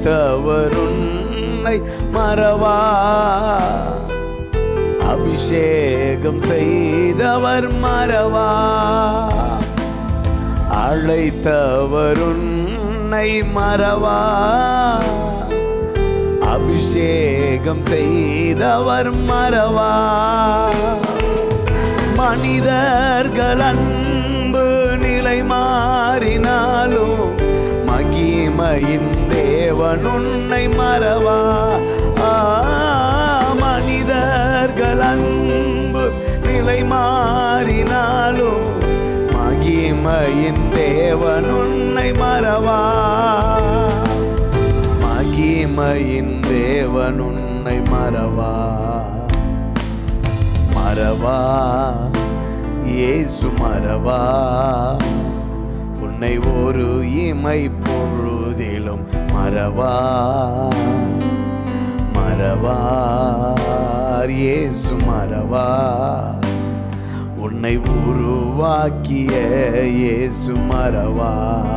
அழைத்தவர் உன்னை மறவா அபிஷேகம் செய்தவர் மறவா அழைத்தவர் உன்னை மறவா அபிஷேகம் செய்தவர் மறவா மனிதர்கள் அன்பு நிலை மாறினாலும் மகிமையின் தேவன் உன்னை மறவா ஆ, மனிதர்கள் அன்பு நிலை மாறினாலும் மகிமையின் தேவன் உன்னை மறவா மகிமையின் தேவன் உன்னை மறவா மறவா இயேசு மறவா உன்னை ஒரு இமை பொழுதிலும் மறவா மறவார் இயேசு மறவா உன்னை உருவாக்கிய இயேசு மறவா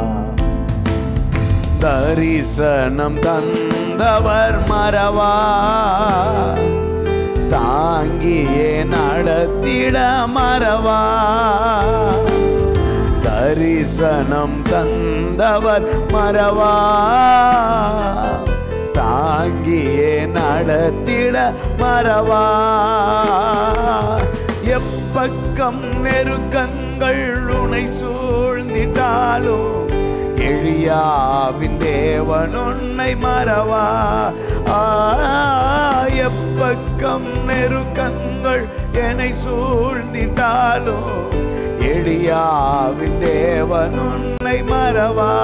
தரிசனம் தந்தவர் மறவா தாங்கியே நடத்திட மறவா தரிசனம் தந்தவர் மறவா தாங்கியே நடத்திட மறவா எப்பக்கம் நெருக்கங்கள் உனை சூழ்ந்திட்டாலும் எழியாவின் தேவன் உன்னை மறவா ஆ, எப்பக்கம் நெருக்கங்கள் என்னை சூழ்ந்திட்டாலும் எளியாவின் தேவன் உன்னை மறவா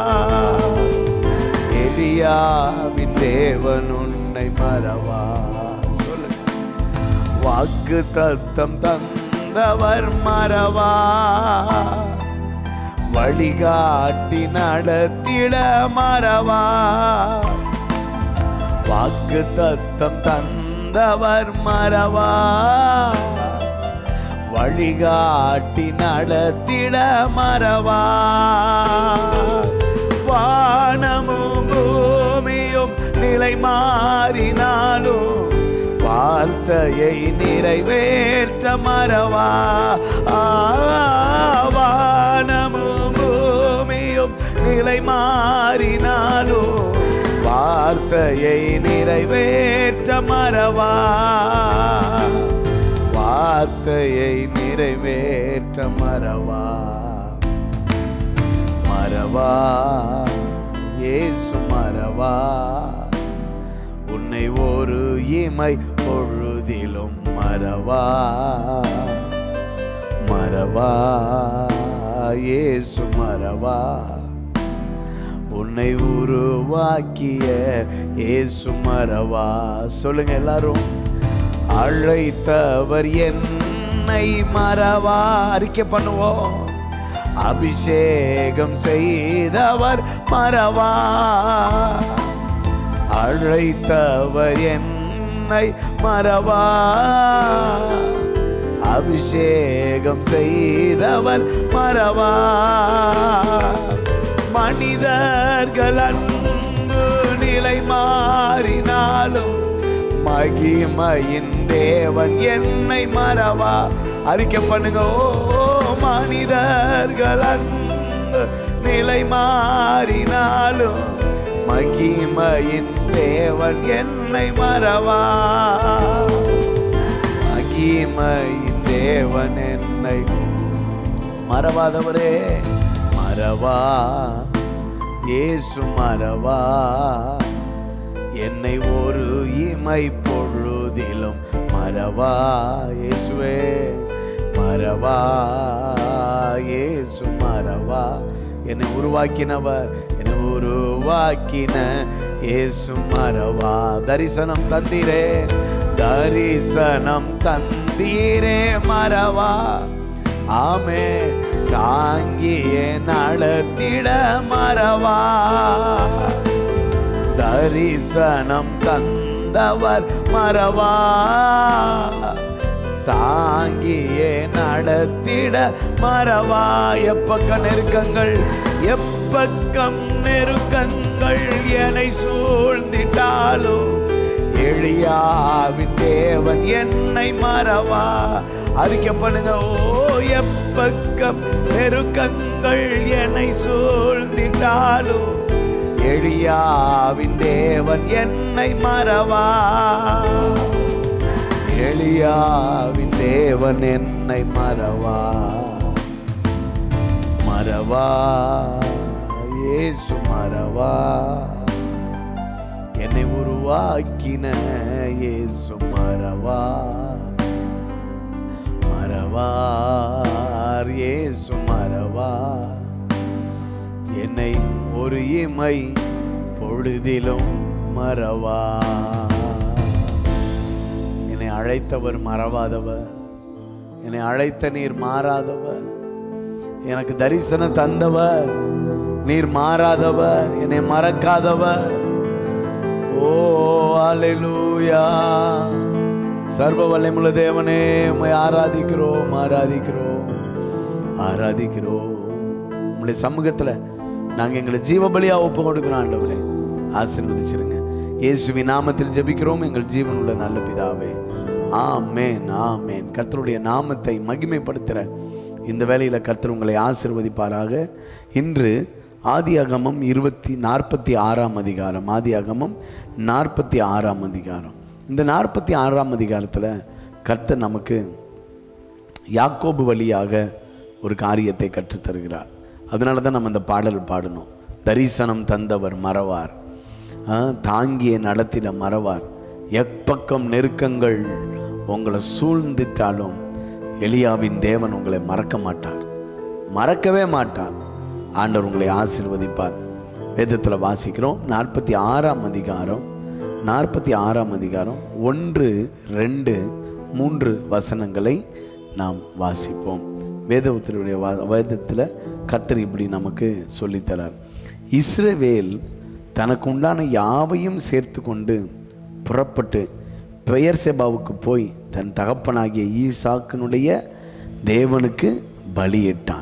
எளியாவின் தேவன் உன்னை மறவா சொல்லுங்க வாக்கு தத்தம் தந்தவர் மறவா வழிகாட்டி நடத்திட மறவா வாக்கு தத்தம் தந்தவர் மறவா வழிகாட்டி நடத்திட மறவா வானமும் பூமியும் நிலை மாறினாலும் வார்த்தையை நிறைவேற்ற மறவா ஆ, வானமும் பூமியும் நிலை மாறினாலும் வார்த்தையை நிறைவேற்ற மறவா வார்த்தையை நிறைவேற்ற மறவா மறவா இயேசு மறவா உன்னை ஒரு இமை பொழுதிலும் மறவா மறவா இயேசு மறவா உன்னை உருவாக்கிய இயேசு மறவா சொல்லுங்க எல்லாரும் அழைத்தவர் என்னை மறவா அறிக்கை பண்ணுவோம் அபிஷேகம் செய்தவர் மறவா அழைத்தவர் என்னை மறவா அபிஷேகம் செய்தவர் மறவா மனிதர்கள் அன்பு நிலை மாறினாலும் மகிமையின் தேவன் என்னை மறவா அறிக்கை பண்ணுங்க ஓ மனிதர்கள் அன்பு நிலை மாறினாலும் மகிமையின் தேவன் என்னை மறவா மகிமையின் தேவன் என்னை மறவாதவரே மறவா இயேசு மறவா என்னை ஒரு இமை பொழுதிலும் மறவா இயேசுவே மறவா இயேசு மறவா என்னை உருவாக்கினவர் என்னை உருவாக்கின இயேசு மறவா தரிசனம் தந்தீரே தரிசனம் தந்தீரே மறவா ஆமே தாங்கியே நடத்திட மறவா தரிசனம் தந்தவர் மறவா தாங்கியே நடத்திட மறவா எப்பக்க நெருக்கங்கள் எப்பக்கம் நெருக்கங்கள் நெருக்கங்கள் என்னை சூழ்ந்திட்டாலும் எளியாவின் தேவன் என்னை மறவா அறிக்கை பண்ணுங்க ஓ எப்பக்கம் நெருக்கங்கள் என்னை சூழ்ந்திட்டாலும் எளியாவின் தேவன் என்னை மறவா எளியாவின் தேவன் என்னை மறவா மறவா இயேசு மறவா என்னை உருவாக்கின இயேசு மறவா மறவார் இயேசு மறவா என்னை ஒரு இமை பொழுதிலும் மறவா என்னை அழைத்தவர் மறவாதவர் என்னை அழைத்த நீர் மாறாதவர் எனக்கு தரிசனம் தந்தவர் நீர் மாறாதவர் என்னை மறக்காதவர் ஓ அல்லேலூயா சர்வ வல்லமுள்ள தேவனே உம்மை ஆராதிக்கிறோம் ஆராதிக்கிறோம் ஆராதிக்கிறோம் உங்களுடைய சமூகத்துல நாங்க எங்களை ஜீவ பலியா ஒப்பு கொடுக்கிறோம் ஆண்டவரே ஆசீர்வதிச்சிருங்க இயேசுவின் நாமத்தில் ஜெபிக்கிறோம் எங்கள் ஜீவனுள்ள நல்ல பிதாவே ஆமேன் ஆமேன் கர்த்தருடைய நாமத்தை மகிமைப்படுத்துகிற இந்த வேளையில கர்த்தர் உங்களை ஆசிர்வதிப்பாராக இன்று ஆதியாகமம் இருபத்தி நாற்பத்தி ஆறாம் அதிகாரம் ஆதியாகமம் நாற்பத்தி ஆறாம் அதிகாரம் இந்த நாற்பத்தி ஆறாம் அதிகாரத்தில் கர்த்தர் நமக்கு யாக்கோபு வழியாக ஒரு காரியத்தை கற்றுத் தருகிறார் அதனால தான் நம்ம இந்த பாடல் பாடணும் தரிசனம் தந்தவர் மறவார் ஆ, தாங்கிய நடத்திட மறவார் எப்பக்கம் நெருக்கங்கள் உங்களை சூழ்ந்துட்டாலும் எலியாவின் தேவன் உங்களை மறக்க மாட்டார் மறக்கவே மாட்டார் ஆண்டவர் உங்களை ஆசீர்வதிப்பார் வேதத்தில் வாசிக்கிறோம் நாற்பத்தி ஆறாம் அதிகாரம் நாற்பத்தி ஆறாம் அதிகாரம் ஒன்று ரெண்டு மூன்று வசனங்களை நாம் வாசிப்போம் வேதத்தினுடைய வேதத்தில் கர்த்தர் இப்படி நமக்கு சொல்லித்தரார் இஸ்ரவேல் தனக்கு உண்டான யாவையும் சேர்த்து கொண்டு புறப்பட்டு பெயர் செபாவுக்கு போய் தன் தகப்பனாகிய ஈசாக்கினுடைய தேவனுக்கு பலியிட்டான்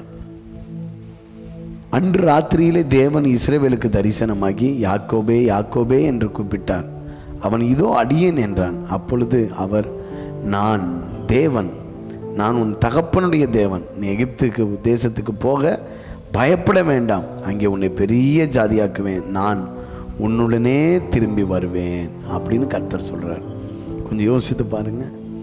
அன்று ராத்திரியிலே தேவன் இஸ்ரவேலுக்கு தரிசனமாகி யாக்கோபே யாக்கோபே என்று கூப்பிட்டார் அவன் இதோ அடியேன் என்றான் அப்பொழுது அவர் நான் தேவன் நான் உன் தகப்பனுடைய தேவன் நீ எகிப்துக்கு தேசத்துக்கு போக பயப்பட வேண்டாம் அங்கே உன்னை பெரிய ஜாதியாக்குவேன் நான் உன்னுடனே திரும்பி வருவேன் அப்படின்னு கர்த்தர் சொல்றார் கொஞ்சம் யோசித்து பாருங்க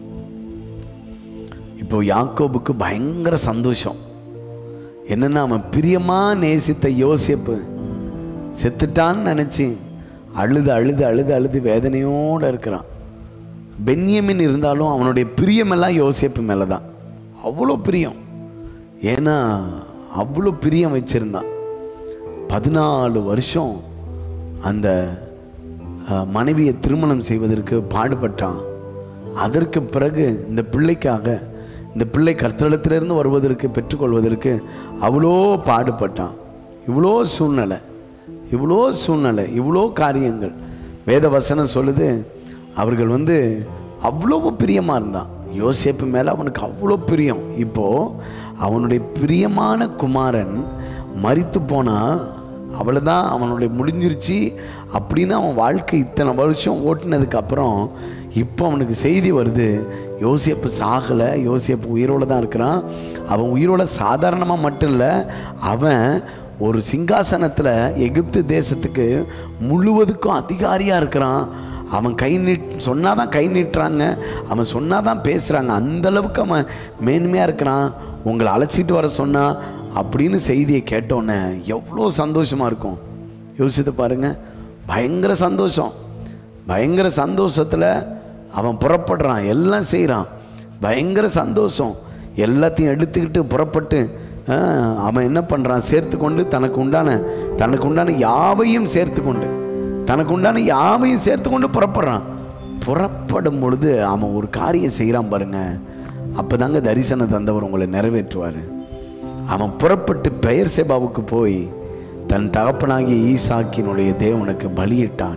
இப்போ யாக்கோபுக்கு பயங்கர சந்தோஷம் என்னன்னா அவன் பிரியமா நேசித்த யோசிப்பு செத்துட்டான்னு நினைச்சு அழுது அழுது அழுது அழுது வேதனையோடு இருக்கிறான் பென்யமின் இருந்தாலும் அவனுடைய பிரியமெல்லாம் யோசிப்பு மேலே தான் அவ்வளோ பிரியம் ஏன்னா அவ்வளோ பிரியம் வச்சிருந்தான் பதினாலு வருஷம் அந்த அஹ், மனைவியை திருமணம் செய்வதற்கு பாடுபட்டான் அதற்கு பிறகு இந்த பிள்ளைக்காக இந்த பிள்ளை கர்த்தரிடத்திலிருந்து வருவதற்கு பெற்றுக்கொள்வதற்கு அவ்வளோ பாடுபட்டான் இவ்வளோ சூழ்நிலை இவ்வளோ சூழ்நிலை இவ்வளோ காரியங்கள் வேத வசனம் சொல்லுது அவர்கள் வந்து அவ்வளோ பிரியமாக இருந்தான் யோசேப்பு மேலே அவனுக்கு அவ்வளோ பிரியம் இப்போது அவனுடைய பிரியமான குமாரன் மரித்து போனால் அவ்வளோதான் அவனுடைய முடிஞ்சிருச்சு அப்படின்னு அவன் வாழ்க்கை இத்தனை வருஷம் ஓட்டினதுக்கு அப்புறம் இப்போ அவனுக்கு செய்தி வருது யோசிப்பு சாகலை யோசிப்பு உயிரோடு தான் இருக்கிறான் அவன் உயிரோட சாதாரணமாக மட்டும் இல்லை அவன் ஒரு சிங்காசனத்தில் எகிப்து தேசத்துக்கு முழுவதுக்கும் அதிகாரியாக இருக்கிறான் அவன் கை நீட் சொன்னாதான் கை நீட்டுறாங்க அவன் சொன்னாதான் பேசுகிறாங்க அந்த அளவுக்கு அவன் மேன்மையாக இருக்கிறான் உங்களை அழைச்சிட்டு வர சொன்னா அப்படின்னு செய்தியை கேட்டோன்னே எவ்வளோ சந்தோஷமாக இருக்கும் யோசித்து பாருங்க பயங்கர சந்தோஷம் பயங்கர சந்தோஷத்தில் அவன் புறப்படுறான் எல்லாம் செய்கிறான் பயங்கர சந்தோஷம் எல்லாத்தையும் எடுத்துக்கிட்டு புறப்பட்டு ஆ, அவன் என்ன பண்ணுறான் சேர்த்து கொண்டு தனக்கு உண்டான தனக்கு உண்டான யாவையும் சேர்த்து கொண்டு தனக்கு உண்டான யாவையும் சேர்த்து கொண்டு புறப்படுறான் புறப்படும் பொழுது அவன் ஒரு காரியம் செய்கிறான் பாருங்க அப்போதாங்க தரிசனம் தந்தவர் உங்களை நிறைவேற்றுவார் அவன் புறப்பட்டு பெயர் செபாவுக்கு போய் தன் தகப்பனாகிய ஈசாக்கினுடைய தேவனுக்கு பலியிட்டான்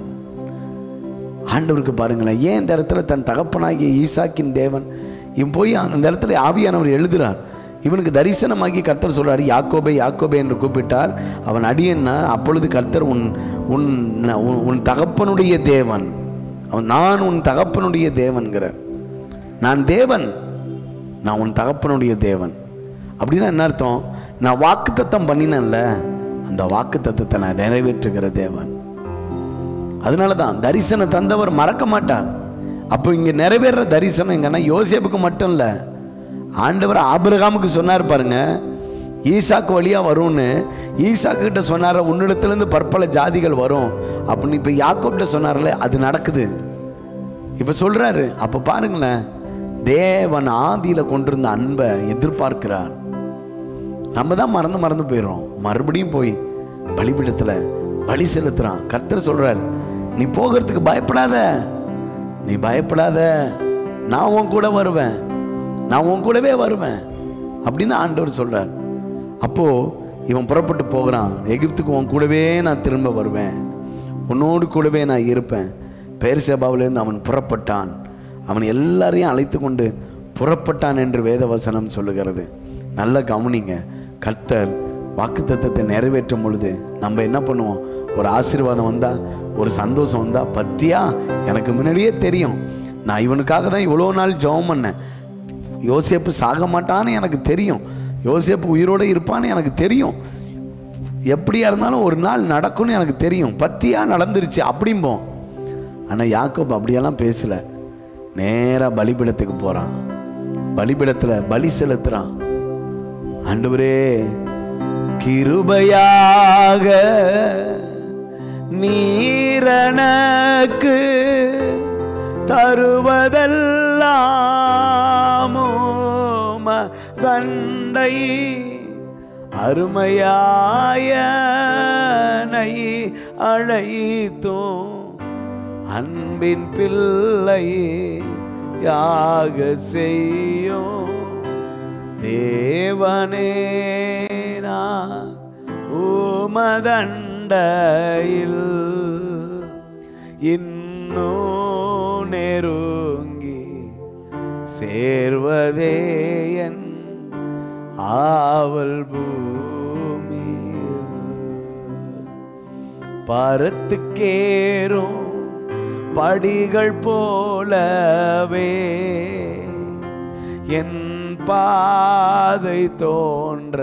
ஆண்டவருக்கு பாருங்களேன் ஏன் இந்த இடத்துல தன் தகப்பனாகிய ஈசாக்கின் தேவன் இவன் போய் அந்த இடத்துல ஆவியானவர் எழுதுறார் இவனுக்கு தரிசனமாகி கர்த்தர் சொல்றாரு யாக்கோபே யாக்கோபே என்று கூப்பிட்டார் அவன் அடியன்னா அப்பொழுது கர்த்தர் உன் உன் உன்- உன் தகப்பனுடைய தேவன் அவன் நான் உன் தகப்பனுடைய தேவன்கிறார் நான் தேவன் நான் உன் தகப்பனுடைய தேவன் அப்படின்னா என்ன அர்த்தம் நான் வாக்குத்தத்தம் பண்ணினேன்ல அந்த வாக்குத்தத்தத்தை நான் நிறைவேற்றுகிற தேவன் அதனால தான் தரிசனம் தந்தவர் மறக்க மாட்டார் அப்போ இங்கே நிறைவேற தரிசனம் எங்கன்னா யோசேப்புக்கு மட்டும் இல்லை ஆண்டவர் ஆபிரகாமுக்கு சொன்னார் பாருங்க ஈசாக்கு வழியா வரும்னு ஈசாக்கு கிட்ட சொன்னார உன்னிடத்துலேருந்து பற்பல ஜாதிகள் வரும் அப்படின்னு இப்போ யாக்கோப்கிட்ட சொன்னார்ல அது நடக்குது இப்போ சொல்றாரு அப்போ பாருங்களேன் தேவன் ஆதியில் கொண்டிருந்த அன்பை எதிர்பார்க்கிறார் நம்ம தான் மறந்து மறந்து போயிடுறோம் மறுபடியும் போய் பலிபீடத்தில் பலி செலுத்துறான் கர்த்தர் சொல்றார் நீ போகிறதுக்கு பயப்படாத நீ பயப்படாத நான் உன் கூட வருவேன் நான் உன் கூடவே வருவேன் அப்படின்னு ஆண்டவர் சொல்றார் அப்போ இவன் புறப்பட்டு போகிறான் எகிப்துக்கு உன் கூடவே நான் திரும்ப வருவேன் உன்னோடு கூடவே நான் இருப்பேன் பெயர் சேபாவிலிருந்து அவன் புறப்பட்டான் அவன் எல்லாரையும் அழைத்து கொண்டு புறப்பட்டான் என்று வேதவசனம் சொல்லுகிறது நல்ல கவனிங்க கர்த்தர் வாக்குத்தத்தத்தை நிறைவேற்றும் பொழுது நம்ம என்ன பண்ணுவோம் ஒரு ஆசீர்வாதம் வந்தா ஒரு சந்தோஷம் வந்தா பத்தியா எனக்கு முன்னாடியே தெரியும் நான் இவனுக்காக தான் இவ்வளோ நாள் ஜெபம் பண்ணேன் யோசேப்பு சாக மாட்டான்னு எனக்கு தெரியும் யோசேப்பு உயிரோடு இருப்பான்னு எனக்கு தெரியும் எப்படியா இருந்தாலும் ஒரு நாள் நடக்கும்னு எனக்கு தெரியும் பத்தியா நடந்துருச்சு அப்படிம்போம் ஆனால் யாக்கோப் அப்படியெல்லாம் பேசல நேராக பலிபீடத்துக்கு போகிறான் பலிபீடத்தில் பலி செலுத்துறான் ஆண்டவரே கிருபையாக நீரணக்கு தருவதெல்லாமோ தண்டை அருமையாயனை அழைத்தோம் அன்பின் பிள்ளை யாக செய்யும் தேவனே நான் உமதண்டையில் இன்னும் நெருங்கி சேர்வதே என் ஆவல் பூமியில் பருத்துக்கேறும் படிகள் போலவே என் பாதை தோன்ற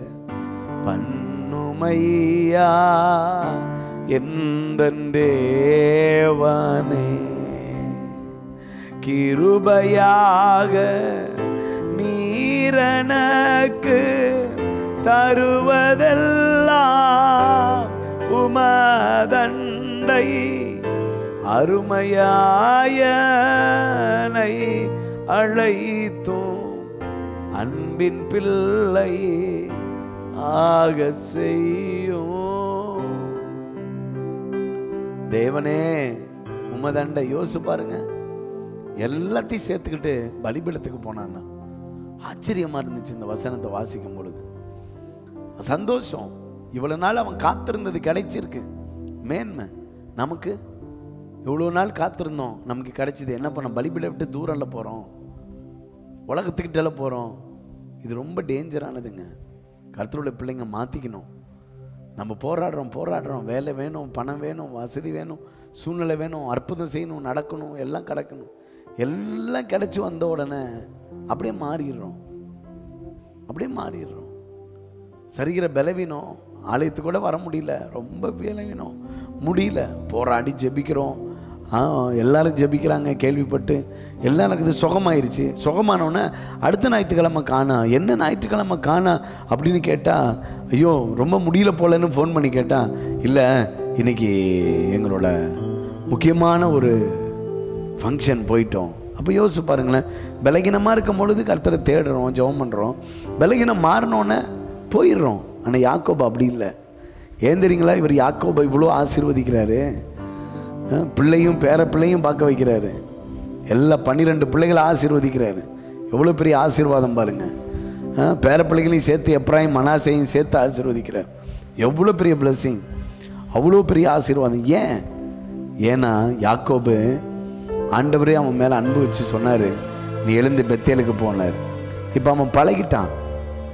பண்ணுமையா எந்த தேவனே கிருபையாக நீரனக்கு தருவதெல்லாம் உமதண்டை அருமையாயனை அழைத்தோம் அன்பின் பிள்ளை ஆக செய்யும் தேவனே உமதண்டை யோசிச்சு பாருங்க எல்லாத்தையும் சேர்த்துக்கிட்டு பலிபீடத்துக்கு போனான்னா ஆச்சரியமா இருந்துச்சு இந்த வசனத்தை வாசிக்கும் பொழுது சந்தோஷம் இவ்வளவு நாள் அவன் காத்திருந்தது கிடைச்சிருக்கு மேன்மை நமக்கு இவ்வளோ நாள் காத்திருந்தோம் நமக்கு கிடைச்சது என்ன பண்ண பலிபீட விட்டு தூரம்ல போகிறோம் உலகத்துக்கிட்டல போகிறோம் இது ரொம்ப டேஞ்சரானதுங்க கர்த்தருடைய பிள்ளைங்க மாற்றிக்கணும் நம்ம போராடுறோம் போராடுறோம் வேலை வேணும் பணம் வேணும் வசதி வேணும் சூழ்நிலை வேணும் அற்புதம் செய்யணும் நடக்கணும் எல்லாம் கிடக்கணும் எல்லாம் கிடைச்சி வந்த உடனே அப்படியே மாறிடுறோம் அப்படியே மாறிடுறோம் சரிகிற பலவீனம் ஆலயத்துக்கு கூட வர முடியல ரொம்ப பலவீனம் முடியல போராடி ஜெபிக்கிறோம் ஆ எல்லாரும் ஜெபிக்கிறாங்க கேள்விப்பட்டு எல்லாம் எனக்கு இது சுகமாயிருச்சு சுகமானோடனே அடுத்த ஞாயிற்றுக்கிழமை காணா என்ன ஞாயிற்றுக்கிழமை காணா அப்படின்னு கேட்டால் ஐயோ ரொம்ப முடியல போலன்னு ஃபோன் பண்ணி கேட்டால் இல்லை இன்னைக்கு எங்களோட முக்கியமான ஒரு ஃபங்க்ஷன் போயிட்டோம் அப்போ யோசிச்சு பாருங்களேன் பலகீனமாக இருக்கும் பொழுது கர்த்தரை தேடுறோம் ஜெபம் பண்ணுறோம் பலகீனம் மாறினோன்னே போயிடுறோம் ஆனால் யாக்கோபா அப்படி இல்லை ஏன் தெரியுங்களா இவர் யாக்கோபா இவ்வளோ ஆசீர்வதிக்கிறாரு அஹ், பிள்ளையும் பேர பிள்ளையும் பார்க்க வைக்கிறாரு எல்லா பன்னிரெண்டு பிள்ளைகளை ஆசீர்வதிக்கிறாரு எவ்வளோ பெரிய ஆசீர்வாதம் பாருங்க அஹ், பேர பிள்ளைகளையும் சேர்த்து எப்ராயும் மனாசையும் சேர்த்து ஆசீர்வதிக்கிறார் எவ்வளோ பெரிய blessing அவ்வளோ பெரிய ஆசீர்வாதம் ஏன் ஏன்னா யாக்கோபு ஆண்டவரே அவன் மேலே அன்பு வச்சு சொன்னார் நீ எழுந்து பெத்தேலுக்கு போனார் இப்போ அவன் பழகிட்டான்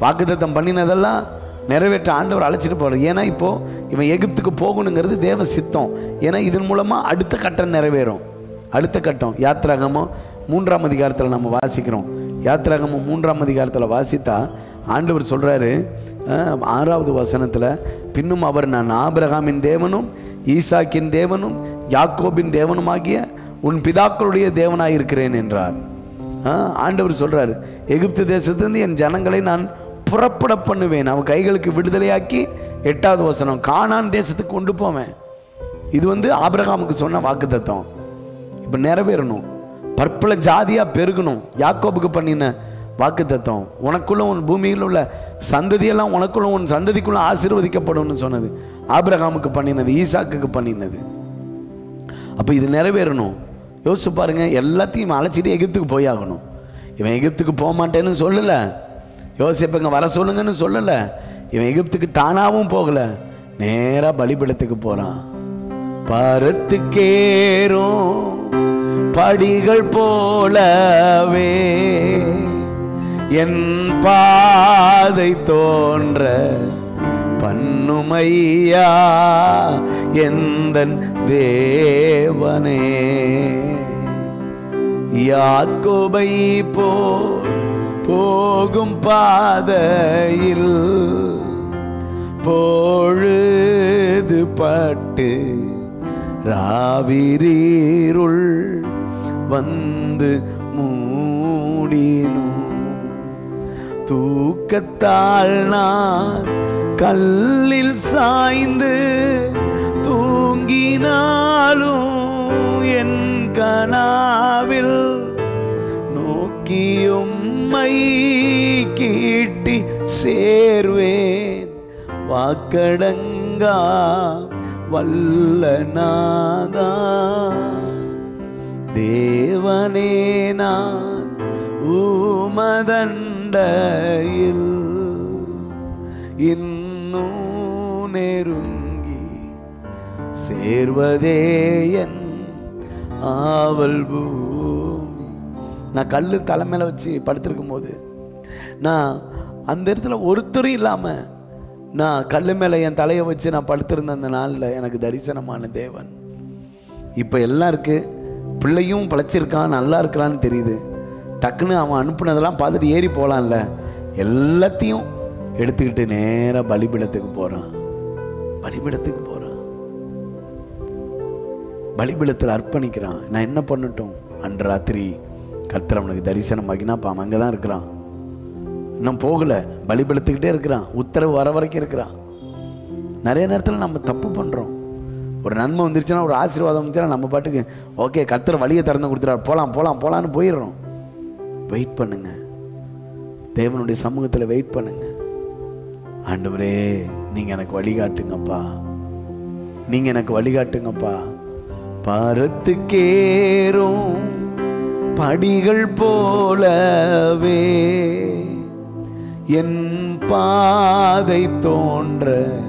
வாக்குத்தத்தம் பண்ணினதெல்லாம் நிறைவேற்ற ஆண்டவர் அழைச்சிட்டு போறார் ஏன்னா இப்போ இவன் எகிப்துக்கு போகணுங்கிறது தேவ சித்தம் ஏன்னா இதன் மூலமா அடுத்த கட்டம் நிறைவேறும் அடுத்த கட்டம் யாத்ராகமம் மூன்றாம் அதிகாரத்தில் நம்ம வாசிக்கிறோம் யாத்ராகமம் மூன்றாம் அதிகாரத்தில் வாசித்தா ஆண்டவர் சொல்றாரு அஹ், ஆறாவது வசனத்தில் பின்னும் அவர் நான் ஆபிரகாமின் தேவனும் ஈசாக்கின் தேவனும் யாக்கோபின் தேவனுமாகிய உன் பிதாக்களுடைய தேவனாய் இருக்கிறேன் என்றார் ஆ, ஆண்டவர் சொல்றாரு எகிப்து தேசத்திலிருந்து என் ஜனங்களை நான் புறப்பட பண்ணுவேன் அவன் கைகளுக்கு விடுதலையாக்கி எட்டாவது வசனம் கானான் தேசத்துக்கு கொண்டு போவேன் இது வந்து ஆபிரகாமுக்கு சொன்ன வாக்குத்தத்தம் இப்போ நிறைவேறணும் பற்பல ஜாதியா பெருகணும் யாக்கோபுக்கு பண்ணின வாக்குத்தத்தம் உனக்குள்ள உன் பூமியில் உள்ள சந்ததியெல்லாம் உனக்குள்ள உன் சந்ததிக்குள்ள ஆசீர்வதிக்கப்படும்னு சொன்னது ஆபிரகாமுக்கு பண்ணினது ஈசாக்குக்கு பண்ணினது அப்போ இது நிறைவேறணும் யோசிச்சு பாருங்க எல்லாத்தையும் அழைச்சிட்டு எகிப்துக்கு போயாகணும் இவன் எகிப்துக்கு போக மாட்டேன்னு சொல்லலை யோசிப்ப இங்க வர சொல்லுங்கன்னு சொல்லலை இவன் எகிப்துக்கு தானாவும் போகல நேராக பலிபீடத்துக்கு போகிறான் பருத்துக்கேறும் படிகள் போலவே என் பாதை தோன்ற பண்ணுமையா எந்தன் தேவனே யாக்கோபை போல் போகும் பாதையில் பொழுது பட்டு ராவிரீருள் வந்து மூடினோம் தூக்கத்தால் நான் கல்லில் சாய்ந்து தூங்கினாலும் என் கனாவில் நோக்கியும்மை கீட்டி சேர்வேன் வாக்கடங்கா வல்லநாதா தேவனே நான் ஊமதண்டையில் இன்னும் நெருங்கி சேர்வதே என் ஆவல் பூமி நான் கல் தலைமையில வச்சு படுத்திருக்கும் போது நான் அந்த இடத்துல ஒருத்தரும் இல்லாமல் நான் கல் மேலே என் தலையை வச்சு நான் படுத்திருந்த அந்த நாளில் எனக்கு தரிசனமான தேவன் இப்போ எல்லாம் இருக்கு பிள்ளையும் பிழைச்சிருக்கான் நல்லா இருக்கிறான்னு தெரியுது டக்குன்னு அவன் அனுப்புனதெல்லாம் பார்த்துட்டு ஏறி போகலாம்ல எல்லாத்தையும் எடுத்துக்கிட்டு நேராக பலிபீடத்துக்கு போகிறான் பலிபீடத்துக்கு போகிறான் பலிபீடத்தில் அர்ப்பணிக்கிறான் நான் என்ன பண்ணட்டும் அன்று ராத்திரி கர்த்தர் அவனுக்கு தரிசனம் ஆகினா அப்போ அவன் அங்கே தான் இருக்கிறான் இன்னும் போகலை பலிபீடத்துக்கிட்டே இருக்கிறான் உத்தரவு வர வரைக்கும் இருக்கிறான் நிறைய நேரத்தில் நம்ம தப்பு பண்ணுறோம் ஒரு நன்மை வந்துருச்சுன்னா ஒரு ஆசீர்வாதம் வந்துச்சுன்னா நம்ம பாட்டுக்கு ஓகே கர்த்தர் வழியை திறந்து கொடுத்துறாரு போகலாம் போகலாம் போகலான்னு போயிடுறோம் வெயிட் பண்ணுங்க தேவனுடைய சமூகத்தில் வெயிட் பண்ணுங்க ஆண்டவரே நீங்கள் எனக்கு வழிகாட்டுங்கப்பா நீங்கள் எனக்கு வழிகாட்டுங்கப்பா பருத்துக்கேறும் படிகள் போலவே என் பாதை தோன்ற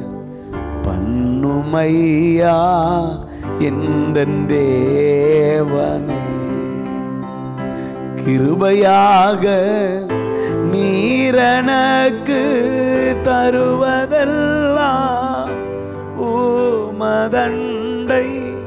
பண்ணுமையா எந்த தேவனே கிருபையாக நீரனக்கு தருவதெல்லாம் ஊமதண்டை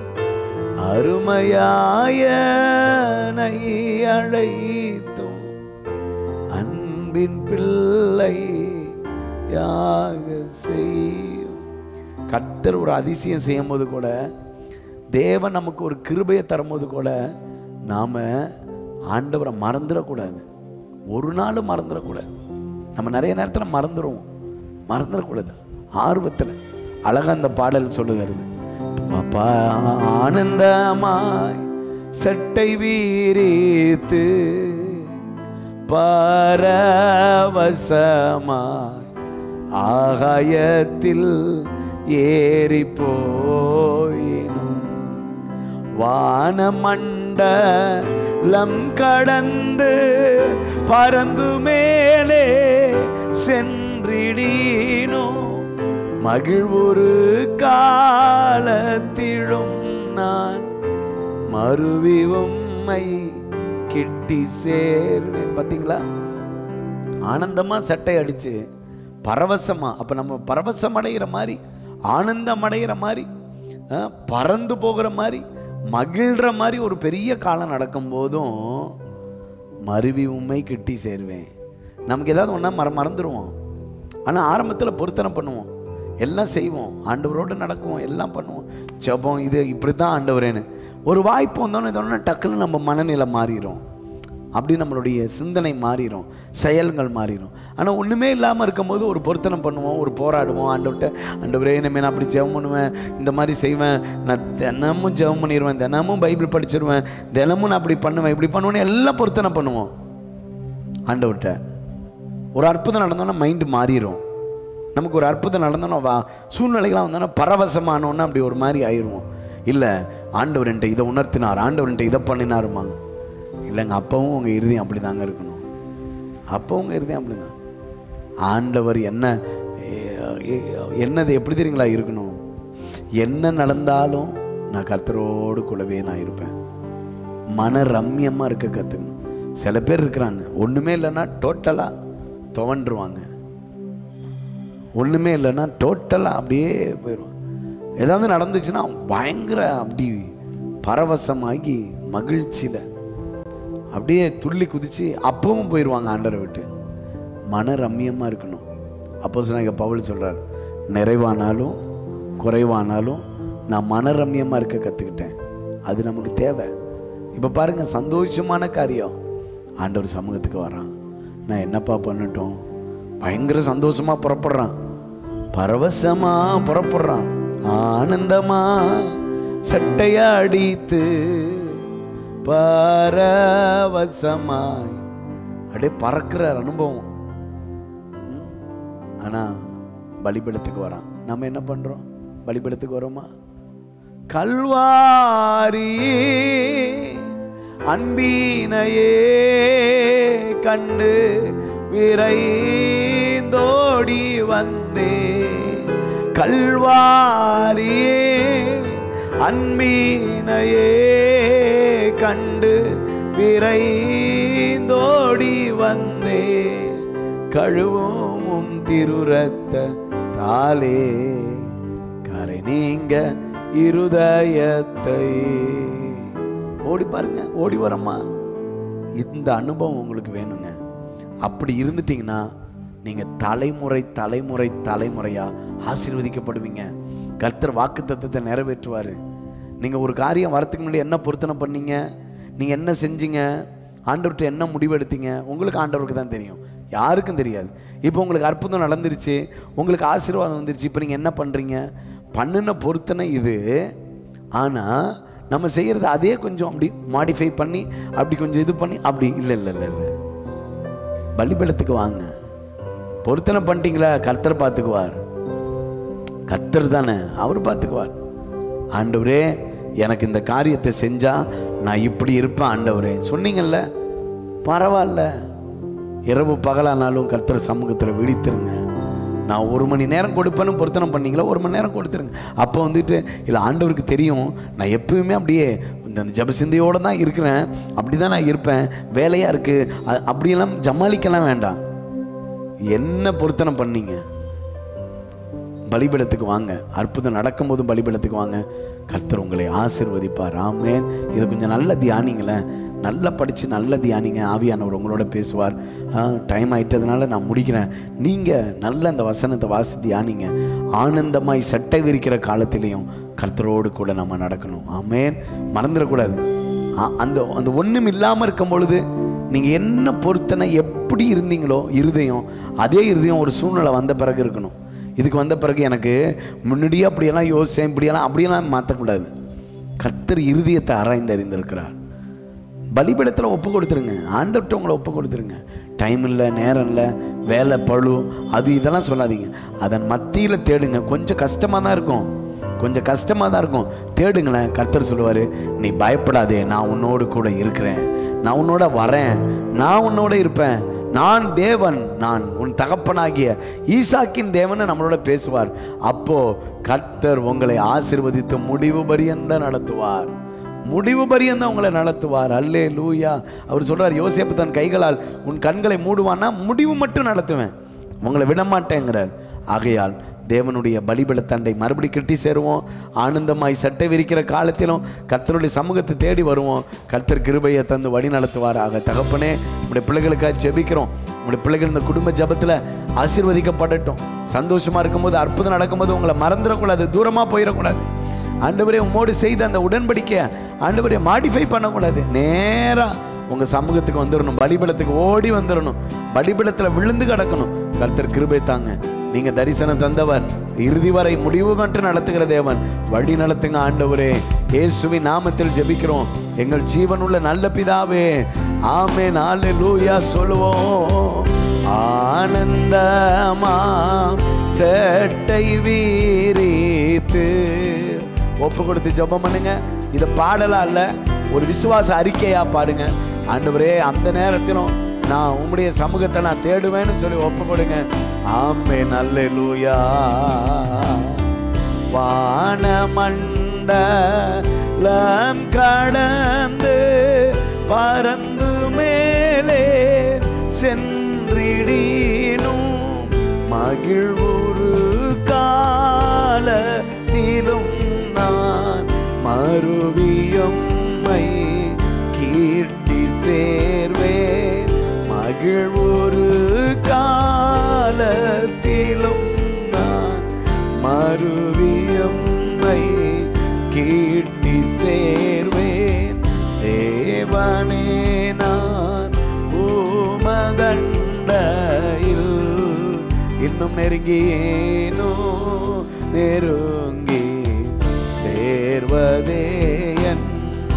அருமையாயனை அழைத்தும் அன்பின் பிள்ளை யாக செய்யும் கர்த்தர் ஒரு அதிசயம் செய்யும் போது கூட தேவன் நமக்கு ஒரு கிருபையை தரும்போது கூட நாம் ஆண்டவரை மறந்துடக்கூடாது ஒரு நாள் மறந்துடக்கூடாது நம்ம நிறைய நேரத்தில் மறந்துடுவோம் மறந்துடக்கூடாது ஆர்வத்தில் அழகா அந்த பாடல் சொல்லுகிறது பாப்பா ஆனந்தமாய் சட்டை வீரித்து பரவசமாய் ஆகாயத்தில் ஏறி போயினும் வானமண்டலம் கடந்து பறந்து மேலே சென்றிடீனோ மகிழ்வுரு காலத்திலும் நான் மறுவி உம்மை கிட்டி சேர்வேன் பார்த்தீங்களா ஆனந்தமா சட்டை அடிச்சு பரவசமா அப்ப நம்ம பரவசம் அடைகிற மாதிரி ஆனந்தம் அடைகிற மாதிரி ஆ, பறந்து போகிற மாதிரி மகிழ்ற மாதிரி ஒரு பெரிய காலம் நடக்கும் போதும் மருவி உண்மை கிட்டி சேருவேன் நமக்கு ஏதாவது ஒன்றா மற மறந்துடுவோம் ஆனால் ஆரம்பத்தில் பொருத்தனை பண்ணுவோம் எல்லாம் செய்வோம் ஆண்டவரோடு நடக்குவோம் எல்லாம் பண்ணுவோம் ஜெபம் இது இப்படி தான் ஆண்டவரேன்னு ஒரு வாய்ப்பு வந்தோன்னே இதோடனே டக்குன்னு நம்ம மனநிலை மாறிடும் அப்படி நம்மளுடைய சிந்தனை மாறிடும் செயல்கள் மாறிடும் ஆனால் ஒன்றுமே இல்லாமல் இருக்கும்போது ஒரு பொருத்தனை பண்ணுவோம் ஒரு போராடுவோம் ஆண்டவர்கிட்ட ஆண்டவரே இனிமே நான் அப்படி ஜெபம் பண்ணுவேன் இந்த மாதிரி செய்வேன் நான் தினமும் ஜெபம் பண்ணிடுவேன் தினமும் பைபிள் படிச்சிருவேன் தினமும் நான் அப்படி பண்ணுவேன் இப்படி பண்ணுவேன்னு எல்லாம் பொருத்தனை பண்ணுவோம் ஆண்டவர்கிட்ட ஒரு அற்புதம் நடந்தோன்னா மைண்டு மாறிடும் நமக்கு ஒரு அற்புதம் நடந்தோன்னா வா சூழ்நிலைகளாக வந்தோன்னா பரவசமானோன்னா அப்படி ஒரு மாதிரி ஆயிடுவோம் இல்லை ஆண்டவர்கிட்ட இதை உணர்த்தினார் ஆண்டவர்கிட்ட இதை பண்ணினாருமா இல்லைங்க அப்பவும் உங்கள் இறுதியம் அப்படி தாங்க இருக்கணும் அப்போ உங்கள் இறுதியம் அப்படி தான் ஆண்டவர் என்ன எ- எ- என்னது எப்படி தெரியுங்களா இருக்கணும் என்ன நடந்தாலும் நான் கர்த்தரோடு கூடவே நான் இருப்பேன் மன ரம்யமாக இருக்க கற்றுக்கணும் சில பேர் இருக்கிறாங்க ஒன்றுமே இல்லைன்னா டோட்டலாக துவண்டுருவாங்க ஒன்றுமே இல்லைன்னா டோட்டலாக அப்படியே போயிடுவாங்க ஏதாவது நடந்துச்சுன்னா பயங்கர அப்படி பரவசமாகி மகிழ்ச்சியில் அப்படியே துள்ளி குதிச்சு அப்பவும் போயிடுவாங்க ஆண்டரை விட்டு மன ரம்யமாக இருக்கணும் அப்போ சொன்னாங்க பவுல் சொல்கிறார் நிறைவானாலும் குறைவானாலும் நான் மன ரம்யமாக இருக்க கற்றுக்கிட்டேன் அது நமக்கு தேவை இப்போ பாருங்கள் சந்தோஷமான காரியம் ஆண்டவர் சமூகத்துக்கு வரான் நான் என்னப்பா பண்ணட்டும் பயங்கர சந்தோஷமாக புறப்படுறான் பரவசமா புறப்படுறான் ஆனந்தமா சட்டையா அடித்து பரவசமாய் அப்படியே பறக்கிற அனுபவம் ம். ஆனா பலிபீடத்துக்கு வரான் நம்ம என்ன பண்றோம் பலிபீடத்துக்கு வரோமா கல்வாரி அன்பீனையே கண்டு விரைந்தோடி வந்தே கல்வாரியே அன்பீனையே கண்டு விரைந்தோடி வந்தே கழுவும் திருரத்த தாலே கரை நீங்க இருதயத்தை ஓடி பாருங்க ஓடி வரம்மா இந்த அனுபவம் உங்களுக்கு வேணுங்க அப்படி இருந்துட்டீங்கன்னா நீங்க தலைமுறை தலைமுறை தலைமுறையா ஆசீர்வதிக்கப்படுவீங்க கர்த்தர் வாக்கு தத்தத்தை நிறைவேற்றுவாரு நீங்க ஒரு காரியம் வரத்துக்கு முன்னாடி என்ன பொருத்தனை பண்ணீங்க நீங்க என்ன செஞ்சீங்க ஆண்டவர்கிட்ட என்ன முடிவெடுத்தீங்க உங்களுக்கு ஆண்டவருக்கு தான் தெரியும் யாருக்கும் தெரியாது இப்போ உங்களுக்கு அற்புதம் நடந்துருச்சு உங்களுக்கு ஆசீர்வாதம் வந்துருச்சு இப்போ நீங்கள் என்ன பண்ணுறீங்க பண்ணின பொருத்தனை இது ஆனால் நம்ம செய்கிறது அதே கொஞ்சம் அப்படி மாடிஃபை பண்ணி அப்படி கொஞ்சம் இது பண்ணி அப்படி இல்லை இல்லை இல்லை இல்லை பலிபீடத்துக்கு வாங்க பொருத்தனை பண்ணிட்டீங்களா கர்த்தர் பார்த்துக்குவார் கர்த்தர் தானே அவர் பார்த்துக்குவார் ஆண்டவரே எனக்கு இந்த காரியத்தை செஞ்சா நான் இப்படி இருப்பேன் ஆண்டவரே சொன்னீங்கல்ல பரவாயில்ல இரவு பகலானாலும் கர்த்தர் சமூகத்தில் விழித்திருங்க நான் ஒரு மணி நேரம் கொடுப்பேன்னு பொருத்தனை பண்ணீங்களா ஒரு மணி நேரம் கொடுத்துருங்க அப்போ வந்துட்டு இல்லை ஆண்டவருக்கு தெரியும் நான் எப்பவுமே அப்படியே இந்த ஜபசிந்தையோடு தான் இருக்கிறேன் அப்படி தான் நான் இருப்பேன் வேலையாக இருக்குது அ- அப்படியெல்லாம் ஜமாளிக்கலாம் வேண்டாம் என்ன பொருத்தனை பண்ணீங்க பலிபீடத்துக்கு வாங்க அற்புதம் நடக்கும்போது பலிபீடத்துக்கு வாங்க கர்த்தர் உங்களை ஆசிர்வதிப்பார் ஆமேன் இதை கொஞ்சம் நல்ல தியானிங்களேன் நல்லா படித்து நல்ல தியானிங்க ஆவியானவர் உங்களோட பேசுவார் டைம் ஆயிட்டதுனால நான் முடிக்கிறேன் நீங்கள் நல்ல அந்த வசனத்தை வாசி தியானிங்க ஆனந்தமாய் சட்டை விரிக்கிற காலத்திலையும் கர்த்தரோடு கூட நம்ம நடக்கணும் ஆமேன் மறந்துடக்கூடாது ஆ- அந்த அந்த ஒன்றும் இல்லாமல் இருக்கும் பொழுது நீங்கள் என்ன பொருத்தனை எப்படி இருந்தீங்களோ இருதயம் அதே இருதயம் ஒரு சூழ்நிலை வந்த பிறகு இருக்கணும் இதுக்கு வந்த பிறகு எனக்கு முன்னாடியே அப்படியெல்லாம் யோசிச்சேன் இப்படியெல்லாம் அப்படியெல்லாம் மாற்றக்கூடாது கர்த்தர் இருதயத்தை ஆராய்ந்து அறிந்திருக்கிறார் பலிபீடத்தில் ஒப்பு கொடுத்துருங்க ஆண்டவர்கிட்ட உங்களை ஒப்பு கொடுத்துருங்க டைம் இல்லை நேரம் இல்லை வேலை பழு அது இதெல்லாம் சொல்லாதீங்க அதன் மத்தியில் தேடுங்க கொஞ்சம் கஷ்டமாக தான் இருக்கும் கொஞ்சம் கஷ்டமாக தான் இருக்கும் தேடுங்களேன் கர்த்தர் சொல்லுவார் நீ பயப்படாதே நான் உன்னோடு கூட இருக்கிறேன் நான் உன்னோட வரேன் நான் உன்னோட இருப்பேன் நான் தேவன் நான் உன் தகப்பனாகிய ஈசாக்கின் தேவன் நம்மளோட பேசுவார் அப்போ கர்த்தர் உங்களை ஆசிர்வதித்து முடிவு பரியந்த நடத்துவார் முடிவு பரியந்தம் உங்களை நடத்துவார் அல்லே லூயா அவர் சொல்றார் யோசேப்பு தன் கைகளால் உன் கண்களை மூடுவான்னா முடிவு மட்டும் நடத்துவேன் உங்களை விட மாட்டேங்கிறார் ஆகையால் தேவனுடைய பலிபீடத்தண்டை மறுபடி கிட்டி சேருவோம் ஆனந்தமாய் சட்டை விரிக்கிற காலத்திலும் கர்த்தருடைய சமூகத்தை தேடி வருவோம் கர்த்தர் கிருபையை தந்து வழி நடத்துவாராக தகப்பனே உடைய பிள்ளைகளுக்காக ஜெபிக்கிறோம் உடைய பிள்ளைகள் இந்த குடும்ப ஜெபத்தில் ஆசீர்வதிக்கப்படட்டும் சந்தோஷமா இருக்கும்போது அற்புதம் நடக்கும்போது உங்களை மறந்துடக்கூடாது தூரமாக போயிடக்கூடாது ஆண்டவரே உம்மோடு செய்த அந்த உடன்படிக்கை ஆண்டவரே மாடிஃபை பண்ணக்கூடாது நேரா உங்க சமூகத்துக்கு வந்துடணும் பலிபீடத்துக்கு ஓடி வந்துடணும் பலிபீடத்தில் விழுந்து கிடக்கணும் கர்த்தர் கிருபை தாங்க நீங்க தரிசனம் தந்தவர் இறுதி வரை முடிவு மட்டும் நடத்துகிற தேவன் வழி நடத்துங்க ஆண்டவரே இயேசுவின் நாமத்தில் ஜெபிக்கிறோம் எங்கள் ஜீவனுள்ள நல்ல பிதாவே ஆமே நாலு லூயா சொல்லுவோம் ஆனந்தமா செட்டை வீரித்து ஒப்பு கொடுத்து ஜெபம் பண்ணுங்க இதை பாடலா இல்ல ஒரு விசுவாச அறிக்கையா பாடுங்க ஆண்டவரே அந்த நேரத்திலும் நான் உம்முடைய சமூகத்தை நான் தேடுவேன்னு சொல்லி ஒப்பு கொடுங்க ஆமே நல்ல லூயா வானமண்டலம் கடந்து பறந்து மேலே சென்றிடீனும் மகிழ்வுரு காலத்திலும் நான் மறுவியம்மை கீர்த்தி சேர்வேன் மகிழ்வுரு காலத்திலும் நான் மறுவியம்மை கீர்த்தி சேர்வேன் தேவனே நான் பூமதண்டையில் இன்னும் நெருங்கியேனோ நெருங்கி சேர்வதே என்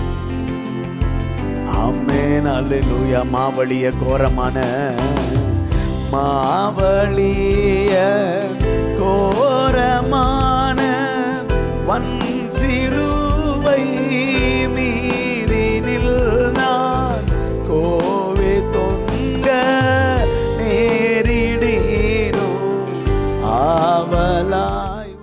ஆமேன் அல்லேலூயா மாவழிய கோரமான மாவழிய கோரமான வன் சிலுவை மீதினில் நான் கோவே தொங்க நேரிடேனோ ஆவலாய்